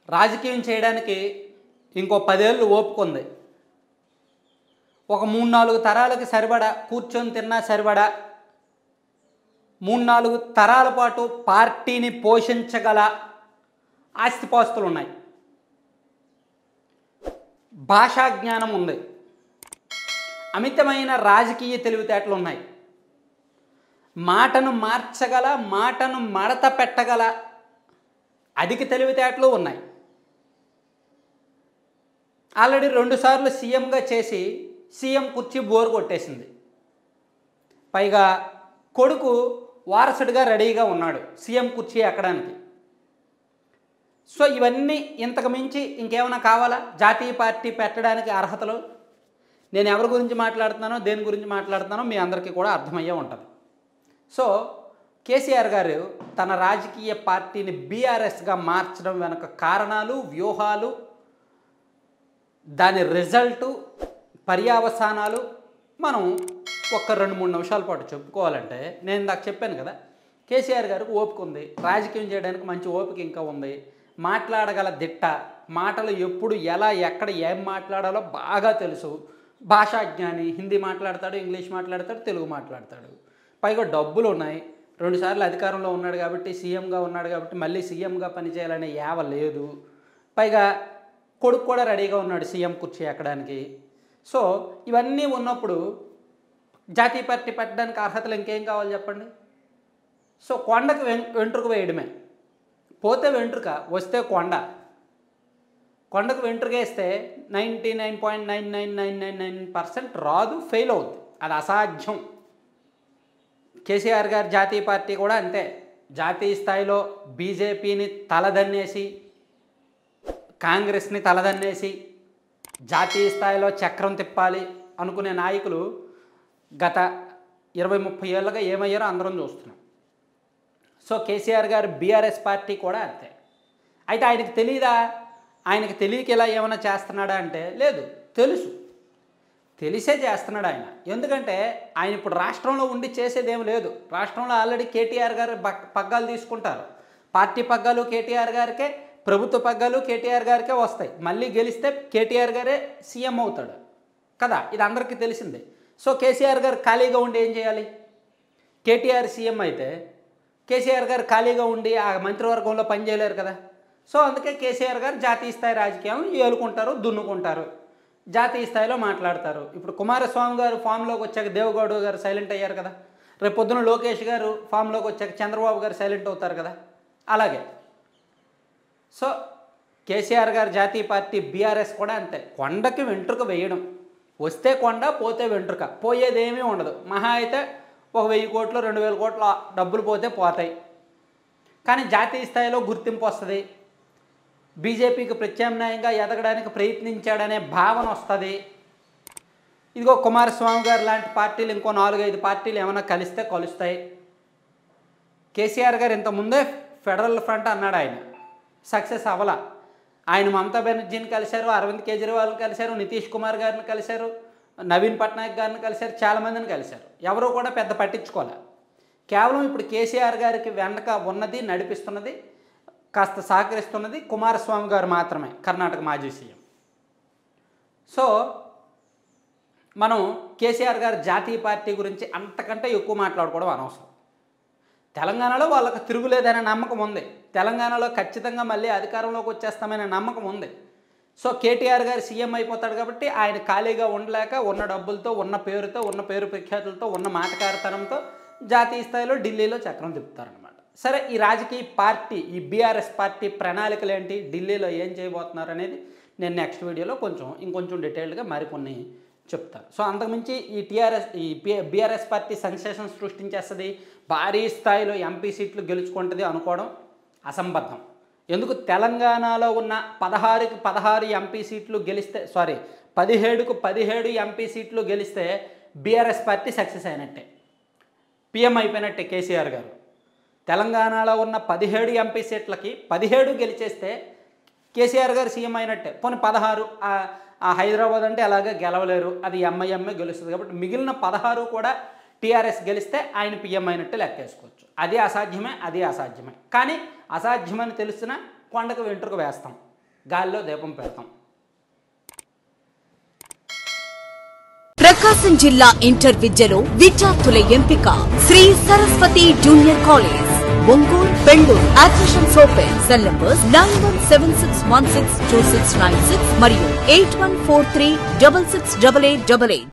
రాజకీయం చేయడానికి ఇంకో పదేళ్ళు ఓపుకుంది ఒక మూడు నాలుగు తరాలకి సరిపడా కూర్చొని తిన్నా సరిపడా మూడు నాలుగు తరాల పాటు పార్టీని పోషించగల ఆస్తిపాస్తులు ఉన్నాయి భాషా జ్ఞానం ఉంది అమితమైన రాజకీయ తెలివితేటలు ఉన్నాయి మాటను మార్చగల మాటను మడత పెట్టగల అధిక తెలివితేటలు ఉన్నాయి ఆల్రెడీ రెండుసార్లు సీఎంగా చేసి సీఎం కుర్చీ బోరు కొట్టేసింది పైగా కొడుకు వారసుడిగా రెడీగా ఉన్నాడు సీఎం కుర్చీ ఎక్కడానికి సో ఇవన్నీ ఇంతకు మించి ఇంకేమైనా కావాలా జాతీయ పార్టీ పెట్టడానికి అర్హతలు నేను ఎవరి గురించి మాట్లాడుతున్నానో దేని గురించి మాట్లాడుతున్నానో మీ అందరికీ కూడా అర్థమయ్యే ఉంటుంది సో కేసీఆర్ గారు తన రాజకీయ పార్టీని బీఆర్ఎస్గా మార్చడం వెనుక కారణాలు వ్యూహాలు దాని రిజల్టు పర్యావసానాలు మనం ఒక్క రెండు మూడు నిమిషాల పాటు చెప్పుకోవాలంటే నేను ఇందాక చెప్పాను కదా కేసీఆర్ గారికి ఓపిక ఉంది రాజకీయం చేయడానికి మంచి ఓపిక ఇంకా ఉంది మాట్లాడగల దిట్ట మాటలు ఎప్పుడు ఎలా ఎక్కడ ఏం మాట్లాడాలో బాగా తెలుసు భాషా జ్ఞాని హిందీ మాట్లాడతాడు ఇంగ్లీష్ మాట్లాడతాడు తెలుగు మాట్లాడతాడు పైగా డబ్బులు ఉన్నాయి రెండుసార్లు అధికారంలో ఉన్నాడు కాబట్టి సీఎంగా ఉన్నాడు కాబట్టి మళ్ళీ సీఎంగా పనిచేయాలనే యావ లేదు పైగా కొడుకు కూడా రెడీగా ఉన్నాడు సీఎం కుర్చీ ఎక్కడానికి సో ఇవన్నీ ఉన్నప్పుడు జాతీయ పార్టీ పెట్టడానికి అర్హతలు ఇంకేం కావాలి చెప్పండి సో కొండకు వెం వెంట్రుక వేయడమే పోతే వెంట్రుక వస్తే కొండ కొండకు వెంట్రుక వేస్తే ninety nine point nine nine nine nine nine percent రాదు ఫెయిల్ అవుద్ది అది అసాధ్యం కేసీఆర్ గారి జాతీయ పార్టీ కూడా అంతే జాతీయ స్థాయిలో బీజేపీని తలదన్నేసి కాంగ్రెస్ని తలదన్నేసి జాతీయ స్థాయిలో చక్రం తిప్పాలి అనుకునే నాయకులు గత ఇరవై ముప్పై ఏళ్ళుగా ఏమయ్యారో అందరం చూస్తున్నాం సో కేసీఆర్ గారు బీఆర్ఎస్ పార్టీ కూడా అంతే అయితే ఆయనకి తెలియదా ఆయనకి తెలియక ఇలా ఏమైనా చేస్తున్నాడా అంటే లేదు తెలుసు తెలిసే చేస్తున్నాడు ఆయన ఎందుకంటే ఆయన ఇప్పుడు రాష్ట్రంలో ఉండి చేసేది ఏం లేదు రాష్ట్రంలో ఆల్రెడీ కేటీఆర్ గారు బక్- పగ్గాలు తీసుకుంటారు పార్టీ పగ్గాలు కేటీఆర్ గారికే ప్రభుత్వ పగ్గాలు కేటీఆర్ గారికే వస్తాయి మళ్ళీ గెలిస్తే కేటీఆర్ గారే సీఎం అవుతాడు కదా ఇది అందరికీ తెలిసిందే సో కేసీఆర్ గారు ఖాళీగా ఉండి ఏం చేయాలి కేటీఆర్ సీఎం అయితే కేసీఆర్ గారు ఖాళీగా ఉండి ఆ మంత్రివర్గంలో పనిచేయలేరు కదా సో అందుకే కేసీఆర్ గారు జాతీయ స్థాయి రాజకీయాలను ఏలుకుంటారు దున్నుకుంటారు జాతీయ స్థాయిలో మాట్లాడతారు ఇప్పుడు కుమారస్వామి గారు ఫామ్లోకి వచ్చాక దేవగౌడ గారు సైలెంట్ అయ్యారు కదా రేపు పొద్దున లోకేష్ గారు ఫామ్లోకి వచ్చాక చంద్రబాబు గారు సైలెంట్ అవుతారు కదా అలాగే సో కేసీఆర్ గారు జాతీయ పార్టీ బీఆర్ఎస్ కూడా అంతే కొండకి వెంట్రుక వేయడం వస్తే కొండ పోతే వెంట్రుక పోయేదేమీ ఉండదు మహా అయితే ఒక వెయ్యి కోట్లు రెండు వేల కోట్ల డబ్బులు పోతే పోతాయి కానీ జాతీయ స్థాయిలో గుర్తింపు వస్తుంది బీజేపీకి ప్రత్యామ్నాయంగా ఎదగడానికి ప్రయత్నించాడనే భావన వస్తుంది ఇదిగో కుమారస్వామి గారు లాంటి పార్టీలు ఇంకో నాలుగైదు పార్టీలు ఏమైనా కలిస్తే కలుస్తాయి కేసీఆర్ గారు ఇంతకుముందే ఫెడరల్ ఫ్రంట్ అన్నాడు ఆయన సక్సెస్ అవ్వలా ఆయన మమతా బెనర్జీని కలిశారు అరవింద్ కేజ్రీవాల్ని కలిశారు నితీష్ కుమార్ గారిని కలిశారు నవీన్ పట్నాయక్ గారిని కలిశారు చాలామందిని కలిశారు ఎవరు కూడా పెద్ద పట్టించుకోలే కేవలం ఇప్పుడు కేసీఆర్ గారికి వెనక ఉన్నది నడిపిస్తున్నది కాస్త సహకరిస్తున్నది కుమారస్వామి గారు మాత్రమే కర్ణాటక మాజీ సీఎం సో మనం కేసీఆర్ గారి జాతీయ పార్టీ గురించి అంతకంటే ఎక్కువ మాట్లాడుకోవడం అనవసరం తెలంగాణలో వాళ్ళకి తిరుగులేదనే నమ్మకం ఉంది తెలంగాణలో ఖచ్చితంగా మళ్ళీ అధికారంలోకి వచ్చేస్తామనే నమ్మకం ఉంది సో కేటీఆర్ గారు సీఎం అయిపోతాడు కాబట్టి ఆయన ఖాళీగా ఉండలేక ఉన్న డబ్బులతో ఉన్న పేరుతో ఉన్న పేరు ప్రఖ్యాతులతో ఉన్న మాటకారితనంతో జాతీయ స్థాయిలో ఢిల్లీలో చక్రం తిప్పుతారనమాట సరే ఈ రాజకీయ పార్టీ ఈ బీఆర్ఎస్ పార్టీ ప్రణాళికలు ఏంటి ఢిల్లీలో ఏం చేయబోతున్నారు అనేది నేను నెక్స్ట్ వీడియోలో కొంచెం ఇంకొంచెం డీటెయిల్డ్గా మరికొన్ని చెప్తాను సో అంతకుమించి ఈ టీఆర్ఎస్ ఈ బీఆర్ఎస్ పార్టీ సెన్సేషన్ సృష్టించేస్తుంది భారీ స్థాయిలో ఎంపీ సీట్లు గెలుచుకుంటుంది అనుకోవడం అసంబద్ధం ఎందుకు తెలంగాణలో ఉన్న పదహారుకి పదహారు ఎంపీ సీట్లు గెలిస్తే సారీ పదిహేడుకు పదిహేడు ఎంపీ సీట్లు గెలిస్తే బీఆర్ఎస్ పార్టీ సక్సెస్ అయినట్టే పిఎం అయిపోయినట్టే కేసీఆర్ గారు తెలంగాణలో ఉన్న పదిహేడు ఎంపీ సీట్లకి పదిహేడు గెలిచేస్తే కేసీఆర్ గారు సీఎం అయినట్టే పోనీ పదహారు ఆ- ఆ హైదరాబాద్ అంటే అలాగే గెలవలేరు అది ఎంఐఎంఏ గెలుస్తుంది కాబట్టి మిగిలిన పదహారు కూడా టీఆర్ఎస్ గెలిస్తే ఆయన పిఎం అయినట్టు లెక్కేసుకోవచ్చు అది అసాధ్యమే అది అసాధ్యమే కానీ అసాధ్యమని తెలిసిన కొండకు వెంట్రుక వేస్తాం గాలిలో దీపం పెడతాం ప్రకాశం జిల్లా ఇంటర్ విద్యలో విద్యార్థుల ఎంపిక Shri Saraswati junior college Ongole Bengaluru admissions open cell numbers nine one seven six one six two six nine six మరియు eight one four three double six double eight double eight